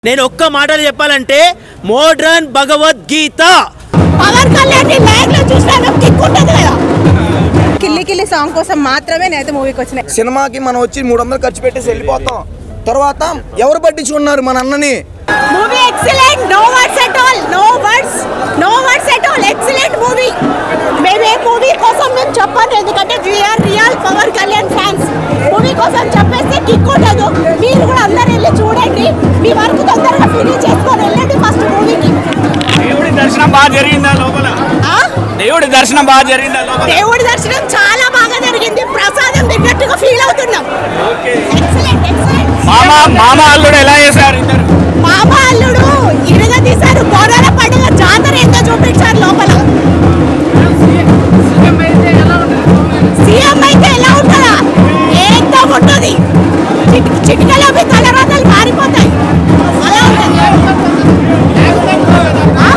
నేను ఒక్క మాటలు చెప్పాలంటే మోడ్రన్ భగవద్గీత పవన్ కళ్యాణ్ ని లైవ్ లో చూసినా కిక్ ఉంటుంది కదా కిల్లి కిల్లి సాంగ్ కోసం మాత్రమే నేనైతే మూవీకి వచ్చిన సినిమాకి మనం వచ్చి మూడు వందలు ఖర్చు పెట్టేసి వెళ్ళిపోతాం తర్వాత ఎవరు పట్టించుకున్నారు మన అన్నని movie excellent no words at all no words no words at all excellent movie మేము ఏ మూవీ కోసం మేము చెప్పాను ఎందుకంటే we're real Pawan Kalyan fans movie కోసం చెప్పేస్తే కిక్ ఉండదు మీరు కూడా అందరు వెళ్ళి చూడండి మీ వర్క్ తొందరగా ఫినిష్ చేసుకొని వెళ్ళండి ఫస్ట్ మూవీకి దేవుడి దర్శనం బాగా జరిగిందా లోపల దేవుడి దర్శనం బాగా జరిగిందా లోపల దేవుడి దర్శనం చాలా బాగా జరిగింది ప్రసాదం తిన్నట్టుగా ఫీల్ అవుతున్నాం ఎక్సలెంట్ ఎక్సలెంట్ మామ మామ అల్లుడు ఎలా చేశారు ఇద్దరు మామ అల్లుడు ఇరుగా తీశారు బోనాల పండుగ జాతర ఏందో చూపించారు లోపల సీఎం అయితే ఎలా ఉంటుందా ఏంతో ఉంటుంది చిట్ చిటికలో మీ తలరాతలు మారిపోతాయి అలా ఉంటుంది ఆ?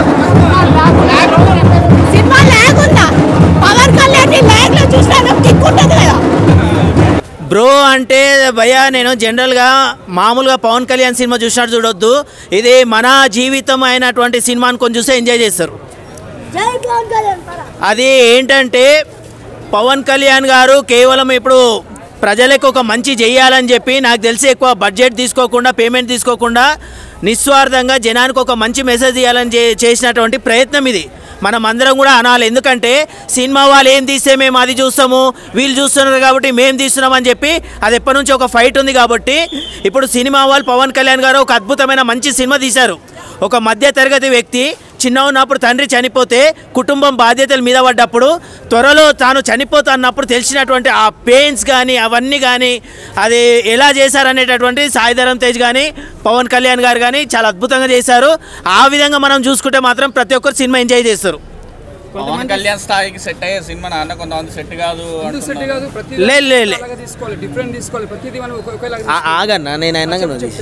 సినిమా లాగ్ ఉందా పవన్ కళ్యాణ్ ని లాగ్ లో చూసినా కిక్ ఉంటుంది కదా బ్రో అంటే భయ్యా నేను జనరల్గా మామూలుగా పవన్ కళ్యాణ్ సినిమా చూసినట్టు చూడొద్దు ఇది మన జీవితం అయినటువంటి సినిమాని కొంచెం చూస్తే ఎంజాయ్ చేస్తారు జై పవన్ కళ్యాణ్ అది ఏంటంటే పవన్ కళ్యాణ్ గారు కేవలం ఇప్పుడు ప్రజలకు ఒక మంచి చేయాలని చెప్పి నాకు తెలిసి ఎక్కువ బడ్జెట్ తీసుకోకుండా పేమెంట్ తీసుకోకుండా నిస్వార్థంగా జనానికి ఒక మంచి మెసేజ్ ఇవ్వాలని చే- చేసినటువంటి ప్రయత్నం ఇది మనం అందరం కూడా అనాలి ఎందుకంటే సినిమా వాళ్ళు ఏం తీస్తే మేము అది చూస్తాము వీళ్ళు చూస్తున్నారు కాబట్టి మేము తీస్తున్నాం అని చెప్పి అది ఎప్పటి నుంచి ఒక ఫైట్ ఉంది కాబట్టి ఇప్పుడు సినిమా వాళ్ళు పవన్ కళ్యాణ్ గారు ఒక అద్భుతమైన మంచి సినిమా తీశారు ఒక మధ్య తరగతి వ్యక్తి చిన్న ఉన్నప్పుడు తండ్రి చనిపోతే కుటుంబం బాధ్యతల మీద పడ్డప్పుడు త్వరలో తాను చనిపోతా అన్నప్పుడు తెలిసినటువంటి ఆ పెయిన్స్ కానీ అవన్నీ కానీ అది ఎలా చేశారనేటటువంటి సాయిధరం తేజ్ కానీ పవన్ కళ్యాణ్ గారు కానీ చాలా అద్భుతంగా చేశారు ఆ విధంగా మనం చూసుకుంటే మాత్రం ప్రతి ఒక్కరు సినిమా ఎంజాయ్ చేస్తారు పవన్ కళ్యాణ్ స్థాయికి సెట్ అయ్యే సినిమా నాన్న కొంతమంది సెట్ కాదు ఎందుకు సెట్ అంటున్నారు. కాదు ప్రతి లే, లే, లే. అలాగా తీసుకోవాలి డిఫరెంట్ తీసుకోవాలి ప్రతిదీ మనం ఒక- ఒకేలా ఆగన్నా నేను అయినా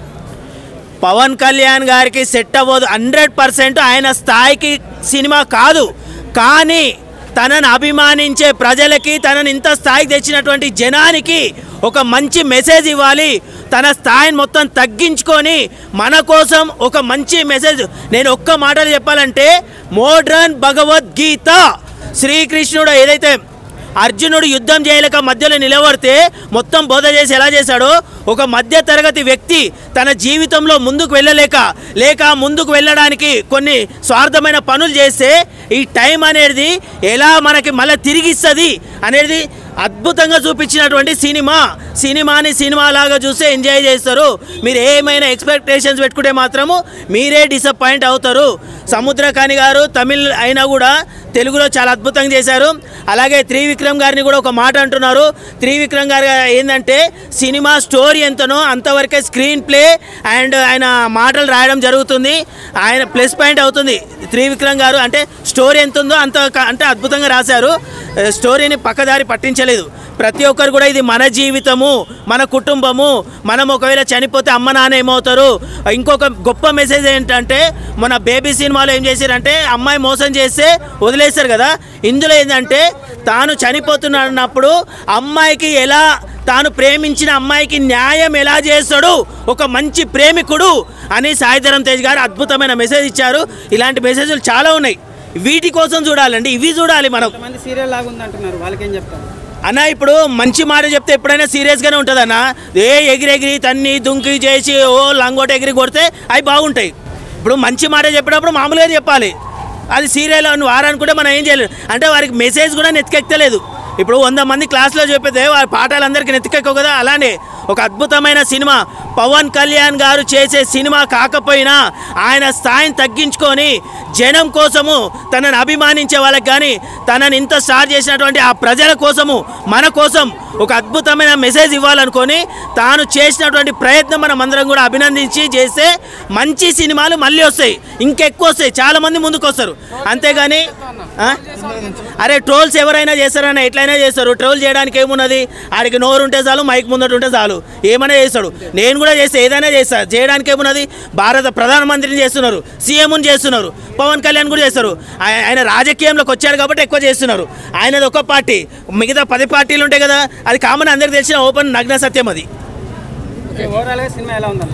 పవన్ కళ్యాణ్ గారికి సెట్ అవ్వదు హండ్రెడ్ పర్సెంట్ ఆయన స్థాయికి సినిమా కాదు కానీ తనను అభిమానించే ప్రజలకి తనని ఇంత స్థాయికి తెచ్చినటువంటి జనానికి ఒక మంచి మెసేజ్ ఇవ్వాలి తన స్థాయిని మొత్తం తగ్గించుకొని మన కోసం ఒక మంచి మెసేజ్ నేను ఒక్క మాటలు చెప్పాలంటే మోడ్రన్ భగవద్గీత శ్రీకృష్ణుడు ఏదైతే అర్జునుడు యుద్ధం చేయలేక మధ్యలో నిలబడితే మొత్తం బోధ చేసి ఎలా చేశాడో ఒక మధ్య తరగతి వ్యక్తి తన జీవితంలో ముందుకు వెళ్ళలేక లేక ముందుకు వెళ్ళడానికి కొన్ని స్వార్థమైన పనులు చేస్తే ఈ టైం అనేది ఎలా మనకి మళ్ళీ తిరిగిస్తుంది అనేది అద్భుతంగా చూపించినటువంటి సినిమా సినిమాని సినిమా లాగా చూస్తే ఎంజాయ్ చేస్తారు మీరు ఏమైనా ఎక్స్పెక్టేషన్స్ పెట్టుకుంటే మాత్రము మీరే డిసప్పాయింట్ అవుతారు సముద్రకాని గారు తమిళ్ అయినా కూడా తెలుగులో చాలా అద్భుతంగా చేశారు అలాగే త్రివిక్రమ్ గారిని కూడా ఒక మాట అంటున్నారు త్రివిక్రమ్ గారు ఏంటంటే సినిమా స్టోరీ ఎంతనో అంతవరకే స్క్రీన్ ప్లే అండ్ ఆయన మాటలు రాయడం జరుగుతుంది ఆయన ప్లస్ పాయింట్ అవుతుంది త్రివిక్రమ్ గారు అంటే స్టోరీ ఎంత ఉందో అంత క- అంటే అద్భుతంగా రాశారు ఆ, స్టోరీని పక్కదారి పట్టించలేదు ప్రతి ఒక్కరు కూడా ఇది మన జీవితము మన కుటుంబము మనం ఒకవేళ చనిపోతే అమ్మ నాన్న ఏమవుతారు ఇంకొక గొప్ప మెసేజ్ ఏంటంటే మన బేబీ సినిమాలో ఏం చేశారంటే అమ్మాయి మోసం చేస్తే వదిలేస్తారు కదా ఇందులో ఏంటంటే తాను చనిపోతున్నప్పుడు అమ్మాయికి ఎలా తాను ప్రేమించిన అమ్మాయికి న్యాయం ఎలా చేస్తాడు ఒక మంచి ప్రేమికుడు అని సాయిధరం తేజ్ గారు అద్భుతమైన మెసేజ్ ఇచ్చారు ఇలాంటి మెసేజ్లు చాలా ఉన్నాయి వీటి కోసం చూడాలండి ఇవి చూడాలి మనం కొంతమంది సీరియల్ లాగా ఉంది అంటున్నారు వాళ్ళకేం చెప్తారు అన్న ఇప్పుడు మంచి మాట చెప్తే ఎప్పుడైనా సీరియస్గానే ఉంటుంది అన్న ఏ ఎగిరెగిరి తన్ని దుంకి చేసి ఓ లంగోట ఎగిరి కొడితే అవి బాగుంటాయి ఇప్పుడు మంచి మాట చెప్పినప్పుడు మామూలుగా చెప్పాలి అది సీరియల్ అని వారనుకుంటే మనం ఏం చేయలేదు అంటే వారికి మెసేజ్ కూడా నెత్తికెక్కలేదు ఇప్పుడు వంద మంది క్లాస్లో చెప్పితే వారి పాఠాలు అందరికీ నెత్తికెక్కవు కదా అలానే ఒక అద్భుతమైన సినిమా పవన్ కళ్యాణ్ గారు చేసే సినిమా కాకపోయినా ఆయన స్థాయిని తగ్గించుకొని జనం కోసము తనని అభిమానించే వాళ్ళకి కానీ తనని ఇంత స్టార్ చేసినటువంటి ఆ ప్రజల కోసము మన కోసం ఒక అద్భుతమైన మెసేజ్ ఇవ్వాలనుకొని తాను చేసినటువంటి ప్రయత్నం మనం అందరం కూడా అభినందించి చేస్తే మంచి సినిమాలు మళ్ళీ వస్తాయి ఇంకెక్కువ వస్తాయి చాలా మంది ముందుకు వస్తారు అంతేగాని ఆ? అరే ట్రోల్స్ ఎవరైనా చేస్తారని ఎట్లయినా చేస్తారు ట్రోల్ చేయడానికి ఏమున్నది ఆడికి నోరు ఉంటే చాలు మైక్ ముందట ఉంటే చాలు ఏమైనా చేస్తాడు నేను కూడా చేస్తే ఏదైనా చేస్తా చేయడానికి ఏమున్నది భారత ప్రధానమంత్రిని చేస్తున్నారు సీఎంని చేస్తున్నారు పవన్ కళ్యాణ్ కూడా చేస్తారు ఆయ- ఆయన రాజకీయంలోకి వచ్చాడు కాబట్టి ఎక్కువ చేస్తున్నారు ఆయనది ఒక పార్టీ మిగతా పది పార్టీలు ఉంటాయి కదా అది కామన్ అందరికి తెలిసిన ఓపెన్ నగ్న సత్యం అది ఓవరాల్గా సినిమా ఎలా ఉందన్న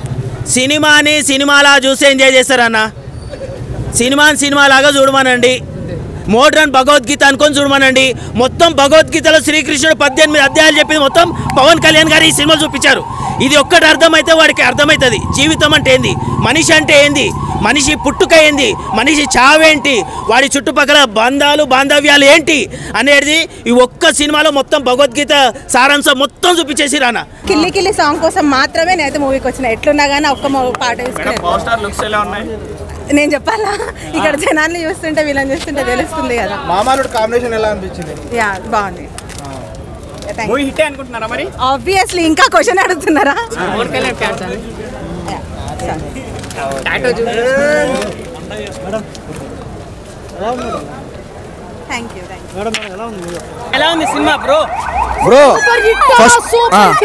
సినిమాని సినిమాలా చూసి ఎంజాయ్ చేస్తారన్న సినిమాని సినిమాలాగా చూడమనండి మోడ్రన్ భగవద్గీత అనుకొని చూడమనండి మొత్తం భగవద్గీతలో శ్రీకృష్ణుడు పద్దెనిమిది అధ్యాయాలు చెప్పింది మొత్తం పవన్ కళ్యాణ్ గారు ఈ సినిమా చూపించారు ఇది ఒక్కటి అర్థమైతే వాడికి అర్థమవుతుంది జీవితం అంటే ఏంది మనిషి అంటే ఏంది మనిషి పుట్టుక ఏంది మనిషి చావేంటి వాడి చుట్టుపక్కల బంధాలు బాంధవ్యాలు ఏంటి అనేది ఈ ఒక్క సినిమాలో మొత్తం భగవద్గీత సారాంశం మొత్తం చూపించేసి రానా కిల్లి కిల్లి సాంగ్ కోసం మాత్రమే నేనైతే మూవీకి వచ్చిన ఎట్లున్నా కానీ ఒక్క మూ- పాట తీసుకుని పవర్ స్టార్ లుక్స్ ఎలా ఉన్నాయి నేను చెప్పాలా ఇక్కడ జనాల్ని చూస్తుంటే వీళ్ళని చూస్తుంటే తెలుస్తుంది కదా మామానుడు కాంబినేషన్ ఎలా అనిపించింది యా బాగుంది మూవీ హిట్ అనుకుంటున్నారా మరి ఆబ్వియస్లీ ఇంకా క్వశ్చన్ అడుగుతున్నారా పవన్ కళ్యాణ్ ఫ్యాన్స్ అని థ్యాంక్ యూ థ్యాంక్ యూ ఎలా ఉంది సినిమా బ్రో బ్రో ఫస్ట్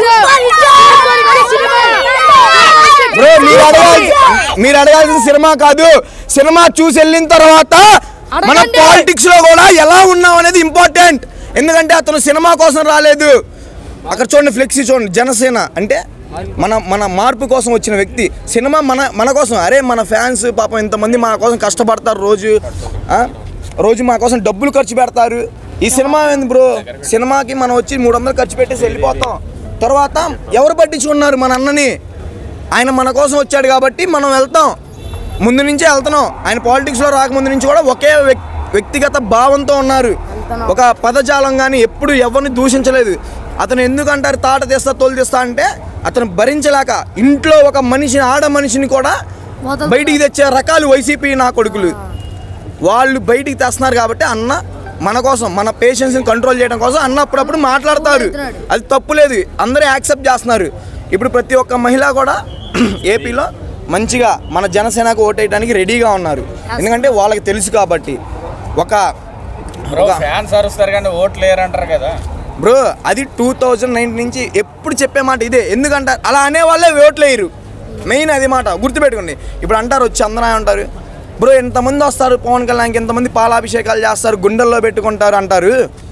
బ్రో మీరు అడగాల్సి మీరు అడగాల్సిన సినిమా కాదు సినిమా చూసి వెళ్ళిన తర్వాత మన పాలిటిక్స్ లో కూడా ఎలా ఉన్నాం అనేది ఇంపార్టెంట్ ఎందుకంటే అతను సినిమా కోసం రాలేదు అక్కడ చూడండి ఫ్లెక్సీ చూడండి జనసేన అంటే మన మన మార్పు కోసం వచ్చిన వ్యక్తి సినిమా మన మన కోసం అరే మన ఫ్యాన్స్ పాపం ఇంతమంది మన కోసం కష్టపడతారు రోజు ఆ? రోజు మా కోసం డబ్బులు ఖర్చు పెడతారు ఈ సినిమా ఏంది బ్రో సినిమాకి మనం వచ్చి మూడు వందలు ఖర్చు పెట్టేసి వెళ్ళిపోతాం తర్వాత ఎవరు పట్టించుకున్నారు మన అన్నని ఆయన మన కోసం వచ్చాడు కాబట్టి మనం వెళ్తాం ముందు నుంచే వెళ్తున్నాం ఆయన పాలిటిక్స్లో రాకముందు నుంచి కూడా ఒకే వ్యక్- వ్యక్తిగత భావంతో ఉన్నారు ఒక పదజాలం కానీ ఎప్పుడు ఎవరిని దూషించలేదు అతను ఎందుకు అంటారు తాట తీస్తా తోలు తీస్తా అంటే అతను భరించలేక ఇంట్లో ఒక మనిషిని ఆడ మనిషిని కూడా బయటికి తెచ్చే రకాలు వైసీపీ నా కొడుకులు వాళ్ళు బయటికి తెస్తున్నారు కాబట్టి అన్న మన కోసం మన పేషెన్స్ని కంట్రోల్ చేయడం కోసం అన్న అప్పుడప్పుడు మాట్లాడతారు అది తప్పులేదు అందరూ యాక్సెప్ట్ చేస్తున్నారు ఇప్పుడు ప్రతి ఒక్క మహిళ కూడా ఏపీలో మంచిగా మన జనసేనకు ఓటేయడానికి రెడీగా ఉన్నారు ఎందుకంటే వాళ్ళకి తెలుసు కాబట్టి ఒక బ్రో ఫ్యాన్స్ అరుస్తారు కానీ ఓట్లు లేరు అంటారు కదా బ్రో అది టూ థౌజండ్ నైన్టీన్ నుంచి ఎప్పుడు చెప్పే మాట ఇదే ఎందుకంటే అలా అనే వాళ్ళే ఓట్లు వేయరు మెయిన్ అది మాట గుర్తుపెట్టుకోండి ఇప్పుడు అంటారు వచ్చి అందరూ అంటారు బ్రో ఎంతమంది వస్తారు పవన్ కళ్యాణ్కి ఎంతమంది పాలాభిషేకాలు చేస్తారు గుండెల్లో పెట్టుకుంటారు అంటారు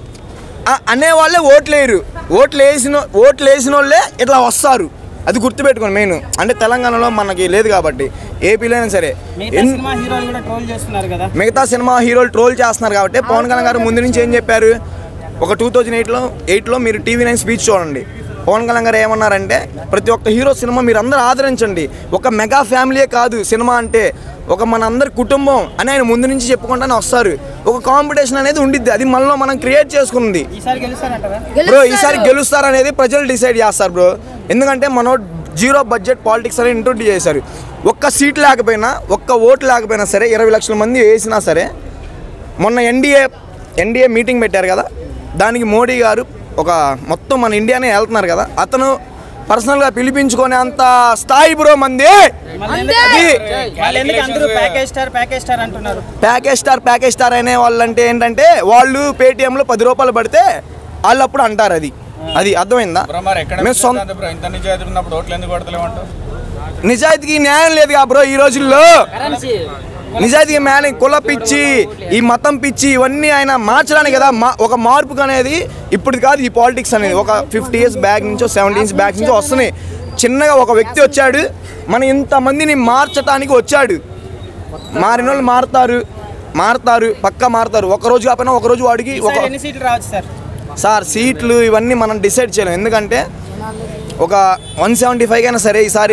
ఆ అనేవాళ్ళే ఓట్లు వేయరు ఓట్లు వేసిన ఓట్లు వేసిన వాళ్ళే ఇట్లా వస్తారు అది గుర్తుపెట్టుకోండి మెయిన్ అంటే తెలంగాణలో మనకి లేదు కాబట్టి ఏపీలోనే సరే మిగతా ఎన్- సినిమా హీరోలు కూడా ట్రోల్ చేస్తున్నారు కదా మిగతా సినిమా హీరోలు ట్రోల్ చేస్తున్నారు కాబట్టి పవన్ కళ్యాణ్ గారు ముందు నుంచి ఏం చెప్పారు ఒక టూ థౌజండ్ ఎయిట్లో ఎయిట్లో మీరు టీవీ నైన్ స్పీచ్ చూడండి పవన్ కళ్యాణ్ గారు ఏమన్నారంటే ప్రతి ఒక్క హీరో సినిమా మీరు అందరూ ఆదరించండి ఒక మెగా ఫ్యామిలీయే కాదు సినిమా అంటే ఒక మన అందరి కుటుంబం అని ఆయన ముందు నుంచి చెప్పుకుంటానే వస్తారు ఒక కాంపిటీషన్ అనేది ఉండిద్ది అది మనలో మనం క్రియేట్ చేసుకుంది ఈసారి గెలుస్తారంటారా బ్రో ఈసారి గెలుస్తారనేది ప్రజలు డిసైడ్ చేస్తారు బ్రో ఎందుకంటే మనం జీరో బడ్జెట్ పాలిటిక్స్ అని ఇంట్రొడ్యూస్ చేశారు ఒక్క సీట్ లేకపోయినా ఒక్క ఓటు లేకపోయినా సరే ఇరవై లక్షల మంది వేసినా సరే మొన్న ఎన్డీఏ ఎన్డీఏ మీటింగ్ పెట్టారు కదా దానికి మోడీ గారు ఒక మొత్తం మన ఇండియానే వెళ్తున్నారు కదా అతను పర్సనల్గా పిలిపించుకునే అంత స్థాయి బ్రో మంది అది వాళ్ళు ఎందుకు అందరూ ప్యాకేజ్ స్టార్ ప్యాకేజ్ స్టార్ అంటున్నారు ప్యాకేజ్ స్టార్ ప్యాకేజ్ స్టార్ అనే వాళ్ళు అంటే ఏంటంటే వాళ్ళు పేటిఎంలో పది రూపాయలు పడితే వాళ్ళు అప్పుడు అంటారు అది అది అర్థమైందా బ్రో మరి ఎక్కడ మేము సొంత బ్రో ఇంత నిజాయితీ ఉన్నప్పుడు ఓట్లు ఎందుకు కొడతలేమంటారు నిజాయితీకి న్యాయం లేదు కా బ్రో ఈ రోజుల్లో నిజాయితీకి న్యాయం కుల పిచ్చి ఈ మతం పిచ్చి ఇవన్నీ ఆయన మార్చడానికి కదా మా ఒక మార్పు అనేది ఇప్పుడు కాదు ఈ పాలిటిక్స్ అనేది ఒక ఫిఫ్టీ ఇయర్స్ బ్యాక్ నుంచో సెవెంటీ ఇయర్స్ బ్యాక్ నుంచో వస్తున్నాయి చిన్నగా ఒక వ్యక్తి వచ్చాడు మన ఇంతమందిని మార్చడానికి వచ్చాడు మారిన వాళ్ళు మారుతారు మారుతారు పక్కా మారుతారు ఒక రోజు కాకపోయినా ఒక రోజు వాడికి ఒక ఈసారి ఎన్ని సీట్లు రావచ్చు సార్ సార్ సీట్లు ఇవన్నీ మనం డిసైడ్ చేయలేం ఎందుకంటే ఒక వన్ సెవెంటీ ఫైవ్ అయినా సరే ఈసారి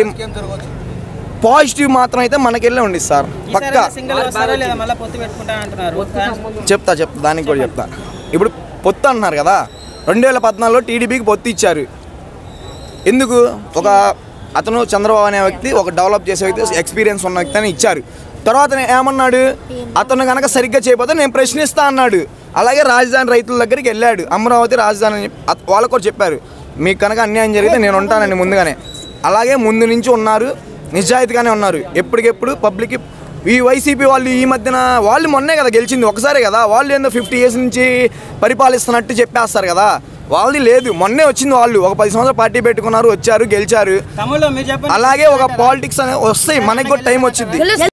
పాజిటివ్ మాత్రం అయితే మనకెళ్ళే ఉంది సార్ పక్కా సింగిల్ వస్తారా లేదా మళ్ళీ పొత్తు పెట్టుకుంటా అంటున్నారు చెప్తా చెప్తా దానికి కూడా చెప్తా ఇప్పుడు పొత్తు అంటున్నారు కదా రెండు వేల పద్నాలుగులో టీడీపీకి పొత్తు ఇచ్చారు ఎందుకు ఒక అతను చంద్రబాబు అనే వ్యక్తి ఒక డెవలప్ చేసే వ్యక్తి ఎక్స్పీరియన్స్ ఉన్న వ్యక్తి అని ఇచ్చారు తర్వాత నే- ఏమన్నాడు అతను కనుక సరిగ్గా చేయకపోతే నేను ప్రశ్నిస్తా అన్నాడు అలాగే రాజధాని రైతుల దగ్గరికి వెళ్ళాడు అమరావతి రాజధాని అని చెప్పి అత- వాళ్ళకు కూడా చెప్పారు మీకు కనుక అన్యాయం జరిగితే నేను ఉంటానండి ముందుగానే అలాగే ముందు నుంచి ఉన్నారు నిజాయితీగానే ఉన్నారు ఎప్పటికెప్పుడు పబ్లిక్ ఈ వైసీపీ వాళ్ళు ఈ మధ్యన వాళ్ళు మొన్నే కదా గెలిచింది ఒకసారే కదా వాళ్ళు ఏందో ఫిఫ్టీ ఇయర్స్ నుంచి పరిపాలిస్తున్నట్టు చెప్పేస్తారు కదా వాళ్ళది లేదు మొన్నే వచ్చింది వాళ్ళు ఒక పది సంవత్సరాలు పార్టీ పెట్టుకున్నారు వచ్చారు గెలిచారు తమ్ముళ్ళు మీరు చెప్పండి అలాగే ఒక పాలిటిక్స్ అనేది వస్తాయి మనకి కూడా టైం వచ్చింది